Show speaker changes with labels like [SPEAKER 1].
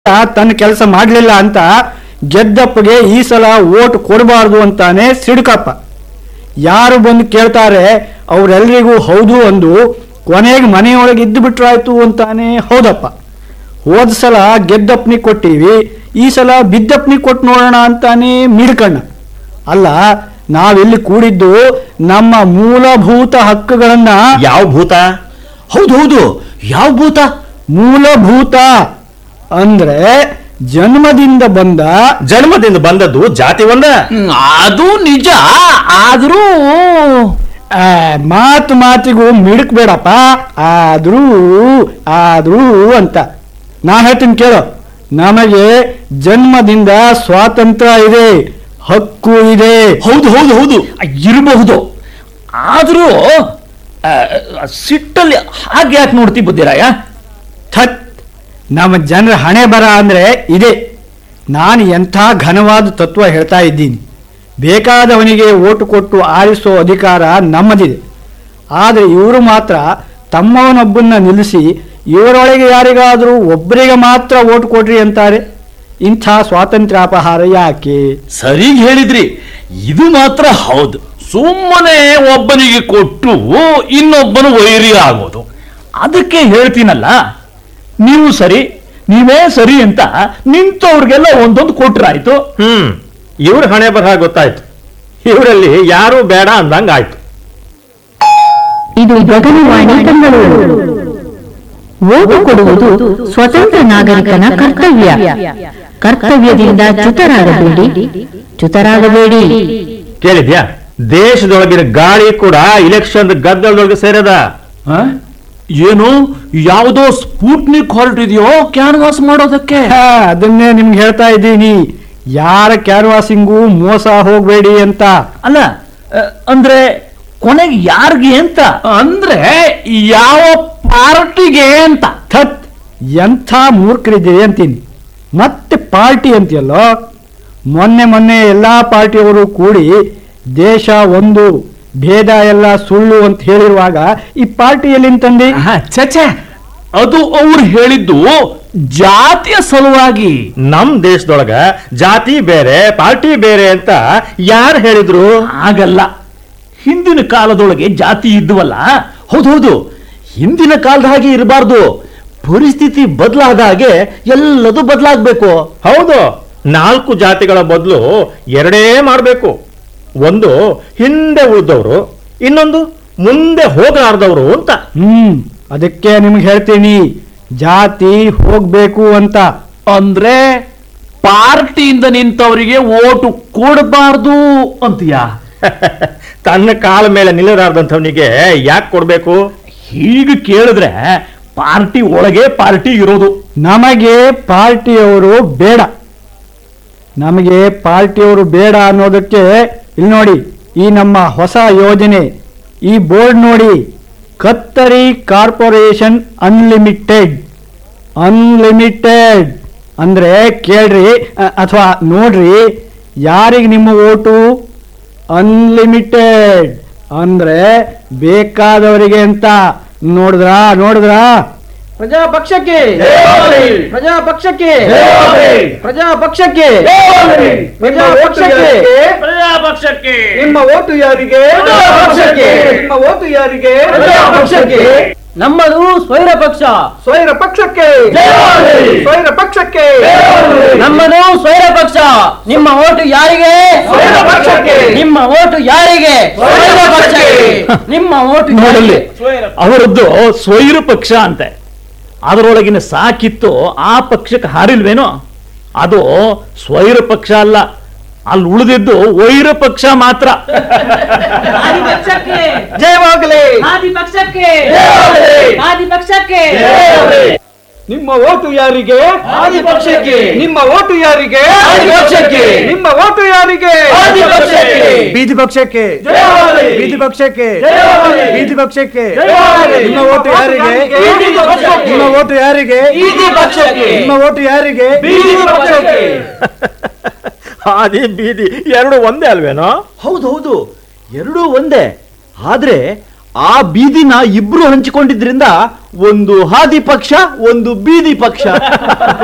[SPEAKER 1] ತನ್ನ ಕೆಲಸ ಮಾಡಲಿಲ್ಲ ಅಂತ ಗೆದ್ದಪ್ಪಗೆ ಈ ಸಲ ಓಟ್ ಕೊಡಬಾರ್ದು ಅಂತಾನೆ ಸಿಡುಕಪ್ಪ ಯಾರು ಬಂದು ಕೇಳ್ತಾರೆ ಅವರೆಲ್ಲರಿಗೂ ಹೌದು ಅಂದು ಕೊನೆಗೆ ಮನೆಯೊಳಗೆ ಇದ್ದು ಬಿಟ್ರಾಯ್ತು ಅಂತಾನೆ ಹೌದಪ್ಪ ಹೋದ ಸಲ ಗೆದ್ದಪ್ಪನಿಗೆ ಕೊಟ್ಟೀವಿ ಈ ಸಲ ಬಿದ್ದಪ್ಪನಿಗೆ ಕೊಟ್ಟು ನೋಡೋಣ ಅಂತಾನೆ ಮಿಡ್ಕಣ್ಣ ಅಲ್ಲ ನಾವಿಲ್ಲಿ ಕೂಡಿದ್ದು ನಮ್ಮ ಮೂಲಭೂತ ಹಕ್ಕುಗಳನ್ನ
[SPEAKER 2] ಯಾವ ಭೂತ
[SPEAKER 3] ಹೌದು ಹೌದು ಯಾವ ಭೂತ
[SPEAKER 1] ಮೂಲಭೂತ ಅಂದ್ರೆ ಜನ್ಮದಿಂದ ಬಂದ
[SPEAKER 2] ಜನ್ಮದಿಂದ ಬಂದದ್ದು ಜಾತಿ ಒಂದ
[SPEAKER 3] ಹ್ಮ್, ಅದು ನಿಜ ಆದ್ರೂ
[SPEAKER 1] ಆ, ಮಾತು ಮಾತಿಗೂ ಮಿಡುಕ್ಬೇಡಪ್ಪ ಆದ್ರೂ ಆದ್ರೂ ಅಂತ ನಾ ಹೇಳ್ತೀನಿ ಕೇಳು ನಮಗೆ ಜನ್ಮದಿಂದ ಸ್ವಾತಂತ್ರ್ಯ ಇದೆ ಹಕ್ಕು ಇದೆ
[SPEAKER 3] ಹೌದು ಹೌದು ಹೌದು ಇರಬಹುದು ಆದ್ರೂ ಆ, ಸಿಟ್ಟಲ್ಲಿ ಹಾಗೆ ಯಾಕೆ ನೋಡ್ತಿ ಬುದ್ಧಿರಾಯ
[SPEAKER 1] ಥತ್ ನಮ್ಮ ಜನರ ಹಣೆ ಬರ ಅಂದ್ರೆ ಇದೆ ನಾನು ಎಂಥ ಘನವಾದ ತತ್ವ ಹೇಳ್ತಾ ಇದ್ದೀನಿ ಬೇಕಾದವನಿಗೆ ಓಟು ಕೊಟ್ಟು ಆರಿಸೋ ಅಧಿಕಾರ ನಮ್ಮದಿದೆ ಆದರೆ ಇವರು ಮಾತ್ರ ತಮ್ಮವನೊಬ್ಬನ್ನ ನಿಲ್ಲಿಸಿ ಇವರೊಳಗೆ ಯಾರಿಗಾದರೂ ಒಬ್ಬರಿಗೆ ಮಾತ್ರ ಓಟು ಕೊಡ್ರಿ ಅಂತಾರೆ ಇಂಥ ಸ್ವಾತಂತ್ರ್ಯಾಪಹಾರ ಯಾಕೆ
[SPEAKER 3] ಸರಿ ಹೇಳಿದ್ರಿ ಇದು ಮಾತ್ರ ಹೌದು ಸುಮ್ಮನೆ ಒಬ್ಬನಿಗೆ ಕೊಟ್ಟು ಇನ್ನೊಬ್ಬನು ವೈರಿ ಆಗೋದು ಅದಕ್ಕೆ ಹೇಳ್ತೀನಲ್ಲ ನೀವು ಸರಿ ನೀವೇ ಸರಿ ಅಂತ ನಿಂತವ್ರಿಗೆಲ್ಲ ಒಂದೊಂದು ಕೊಟ್ರಾಯ್ತು
[SPEAKER 2] ಹ್ಮ್ ಇವ್ರ ಹಣೆ ಬರಹ ಗೊತ್ತಾಯ್ತು ಇವರಲ್ಲಿ ಯಾರು ಬೇಡ ಅಂದಂಗ ಆಯ್ತು
[SPEAKER 4] ಇದು ಗಗನವಾಣಿ ಬೆಂಗಳೂರು ಓಟು ಕೊಡುವುದು ಸ್ವತಂತ್ರ ನಾಗರಿಕನ ಕರ್ತವ್ಯ ಕರ್ತವ್ಯದಿಂದ ಚ್ಯುತರಾಗಬೇಡಿ ಚ್ಯುತರಾಗಬೇಡಿ
[SPEAKER 2] ಕೇಳಿದ್ಯಾ ದೇಶದೊಳಗಿನ ಗಾಳಿ ಕೂಡ ಇಲೆಕ್ಷನ್ ಗದ್ದಲದೊಳಗೆ ಸೇರದ
[SPEAKER 3] ಆ? ಏನು ಯಾವುದೋ ಸ್ಪೂಟ್ನಿಕ್ ಹೊರಟಿದೆಯೋ ಕ್ಯಾನ್ವಾಸ್ ಮಾಡೋದಕ್ಕೆ
[SPEAKER 1] ಹಾ, ಅದನ್ನೇ ನಿಮ್ಗೆ ಹೇಳ್ತಾ ಇದ್ದೀನಿ ಯಾರ ಕ್ಯಾನ್ವಾಸಿಂಗು ಮೋಸ ಹೋಗಬೇಡಿ ಅಂತ
[SPEAKER 3] ಅಲ್ಲ ಅ, ಅಂದ್ರೆ ಕೊನೆಗೆ ಯಾರಿಗೆ ಅಂತ ಅಂದ್ರೆ ಯಾವ ಪಾರ್ಟಿಗೆ ಅಂತ
[SPEAKER 1] ಥತ್ ಎಂಥ ಮೂರ್ಖರಿದ್ದೀರಿ ಅಂತೀನಿ ಮತ್ತೆ ಪಾರ್ಟಿ ಅಂತೀಯಲ್ಲೋ ಮೊನ್ನೆ ಮೊನ್ನೆ ಎಲ್ಲ ಪಾರ್ಟಿಯವರು ಕೂಡಿ ದೇಶ ಒಂದು ಭೇದ ಎಲ್ಲ ಸುಳ್ಳು ಅಂತ ಹೇಳಿರುವಾಗ ಈ ಪಾರ್ಟಿ ಎಲ್ಲಿಂತಂದು
[SPEAKER 3] ಚಚೆ ಅದು ಅವ್ರು ಹೇಳಿದ್ದು ಜಾತಿಯ ಸಲುವಾಗಿ
[SPEAKER 2] ನಮ್ ದೇಶದೊಳಗ ಜಾತಿ ಬೇರೆ ಪಾರ್ಟಿ ಬೇರೆ ಅಂತ ಯಾರು ಹೇಳಿದ್ರು
[SPEAKER 3] ಆಗಲ್ಲ ಹಿಂದಿನ ಕಾಲದೊಳಗೆ ಜಾತಿ ಇದ್ವಲ್ಲ ಹೌದು ಹೌದು ಹಿಂದಿನ ಕಾಲದ ಹಾಗೆ ಇರಬಾರ್ದು ಪರಿಸ್ಥಿತಿ ಬದಲಾದ ಹಾಗೆ ಎಲ್ಲದೂ ಬದಲಾಗಬೇಕು
[SPEAKER 2] ಹೌದು ನಾಲ್ಕು ಜಾತಿಗಳ ಬದಲು ಎರಡೇ ಮಾಡಬೇಕು ಒಂದು ಹಿಂದೆ ಉಳಿದವರು ಇನ್ನೊಂದು ಮುಂದೆ ಹೋಗಲಾರ್ದವರು ಅಂತ
[SPEAKER 1] ಹ್ಮ್ ಅದಕ್ಕೆ ನಿಮ್ಗೆ ಹೇಳ್ತೀನಿ ಜಾತಿ ಹೋಗ್ಬೇಕು ಅಂತ
[SPEAKER 3] ಅಂದ್ರೆ ಪಾರ್ಟಿಯಿಂದ ನಿಂತವರಿಗೆ ಓಟು ಕೊಡಬಾರ್ದು ಅಂತೀಯಾ
[SPEAKER 2] ತನ್ನ ಕಾಲ ಮೇಲೆ ನಿಲ್ಲಲಾರ್ದಂಥವನಿಗೆ ಯಾಕೆ ಕೊಡ್ಬೇಕು
[SPEAKER 3] ಹೀಗೆ ಕೇಳಿದ್ರೆ ಪಾರ್ಟಿ ಒಳಗೆ ಪಾರ್ಟಿ ಇರೋದು
[SPEAKER 1] ನಮಗೆ ಪಾರ್ಟಿಯವರು ಬೇಡ ನಮಗೆ ಪಾರ್ಟಿಯವರು ಬೇಡ ಅನ್ನೋದಕ್ಕೆ ಇಲ್ಲಿ ನೋಡಿ ಈ ನಮ್ಮ ಹೊಸ ಯೋಜನೆ ಈ ಬೋರ್ಡ್ ನೋಡಿ ಕತ್ತರಿ ಕಾರ್ಪೊರೇಷನ್ ಅನ್ಲಿಮಿಟೆಡ್ ಅನ್ಲಿಮಿಟೆಡ್ ಅಂದ್ರೆ ಕೇಳ್ರಿ ಅಥವಾ ನೋಡ್ರಿ ಯಾರಿಗೆ ನಿಮ್ಮ ಓಟು ಅನ್ಲಿಮಿಟೆಡ್ ಅಂದ್ರೆ ಬೇಕಾದವರಿಗೆ ಅಂತ ನೋಡಿದ್ರಾ ನೋಡಿದ್ರಾ ಪ್ರಜಾಪಕ್ಷಕ್ಕೆ ಪ್ರಜಾಪಕ್ಷಕ್ಕೆ ಪ್ರಜಾಪಕ್ಷಕ್ಕೆ ಪ್ರಜಾಪಕ್ಷಕ್ಕೆ ನಿಮ್ಮ ಓಟು ಯಾರಿಗೆ ನಿಮ್ಮ ಓಟು ಯಾರಿಗೆ
[SPEAKER 5] ನಮ್ಮದು ಸ್ವೈರ ಪಕ್ಷ
[SPEAKER 1] ಸ್ವೈರ ಪಕ್ಷಕ್ಕೆ ಸ್ವೈರ ಪಕ್ಷಕ್ಕೆ
[SPEAKER 5] ನಮ್ಮದು ಸ್ವೈರ ಪಕ್ಷ ನಿಮ್ಮ ಓಟು ಯಾರಿಗೆ
[SPEAKER 1] ಸ್ವೈರ ಪಕ್ಷಕ್ಕೆ.
[SPEAKER 5] ನಿಮ್ಮ ಓಟು ಯಾರಿಗೆ ಸ್ವೈರ ಪಕ್ಷಕ್ಕೆ ನಿಮ್ಮ ಓಟು
[SPEAKER 3] ನೋಡಲ್ಲಿ
[SPEAKER 5] ಯಾರಿಗೆ?
[SPEAKER 3] ಅವರದ್ದು ಸ್ವೈರ ಪಕ್ಷ ಅಂತೆ ಅದರೊಳಗಿನ ಸಾಕಿತ್ತು ಆ ಪಕ್ಷಕ್ಕೆ ಹಾರಿಲ್ವೇನೋ ಅದು ಸ್ವೈರ ಪಕ್ಷ ಅಲ್ಲ ಅಲ್ಲಿ ಉಳಿದಿದ್ದು ವೈರ ಪಕ್ಷ ಮಾತ್ರ
[SPEAKER 5] ಆದಿ ಪಕ್ಷಕ್ಕೆ
[SPEAKER 1] ಜಯವಾಗಲಿ
[SPEAKER 5] ಆದಿ ಪಕ್ಷಕ್ಕೆ ಆದಿ ಪಕ್ಷಕ್ಕೆ
[SPEAKER 1] ನಿಮ್ಮ ಓಟು ಯಾರಿಗೆ
[SPEAKER 5] ಆದಿಪಕ್ಷಕ್ಕೆ.
[SPEAKER 1] ನಿಮ್ಮ ಓಟು ಯಾರಿಗೆ
[SPEAKER 5] ಆದಿಪಕ್ಷಕ್ಕೆ.
[SPEAKER 1] ನಿಮ್ಮ ಓಟು ಯಾರಿಗೆ
[SPEAKER 5] ಆದಿಪಕ್ಷಕ್ಕೆ.
[SPEAKER 1] ಬೀದಿ ಪಕ್ಷಕ್ಕೆ
[SPEAKER 5] ಜಯವಾಗಲಿ.
[SPEAKER 1] ಬೀದಿ ಪಕ್ಷಕ್ಕೆ
[SPEAKER 5] ಜಯವಾಗಲಿ.
[SPEAKER 1] ಬೀದಿ ಪಕ್ಷಕ್ಕೆ
[SPEAKER 5] ಜಯವಾಗಲಿ.
[SPEAKER 1] ನಿಮ್ಮ ಓಟು ಯಾರಿಗೆ
[SPEAKER 5] ಬೀದಿ ಪಕ್ಷಕ್ಕೆ.
[SPEAKER 1] ನಿಮ್ಮ ಓಟು ಯಾರಿಗೆ
[SPEAKER 5] ಈದಿ ಪಕ್ಷಕ್ಕೆ
[SPEAKER 1] ನಿಮ್ಮ ಓಟು ಯಾರಿಗೆ
[SPEAKER 5] ಬೀದಿ ಪಕ್ಷಕ್ಕೆ
[SPEAKER 2] ಹಾದಿ ಬೀದಿ ಎರಡು ಒಂದೇ ಅಲ್ವೇನೋ
[SPEAKER 3] ಹೌದೌದು ಎರಡೂ ಒಂದೇ ಆದ್ರೆ ಆ ಬೀದಿನ ಇಬ್ರು ಹಂಚಿಕೊಂಡಿದ್ರಿಂದ ಒಂದು ಹಾದಿ ಪಕ್ಷ ಒಂದು ಬೀದಿ ಪಕ್ಷ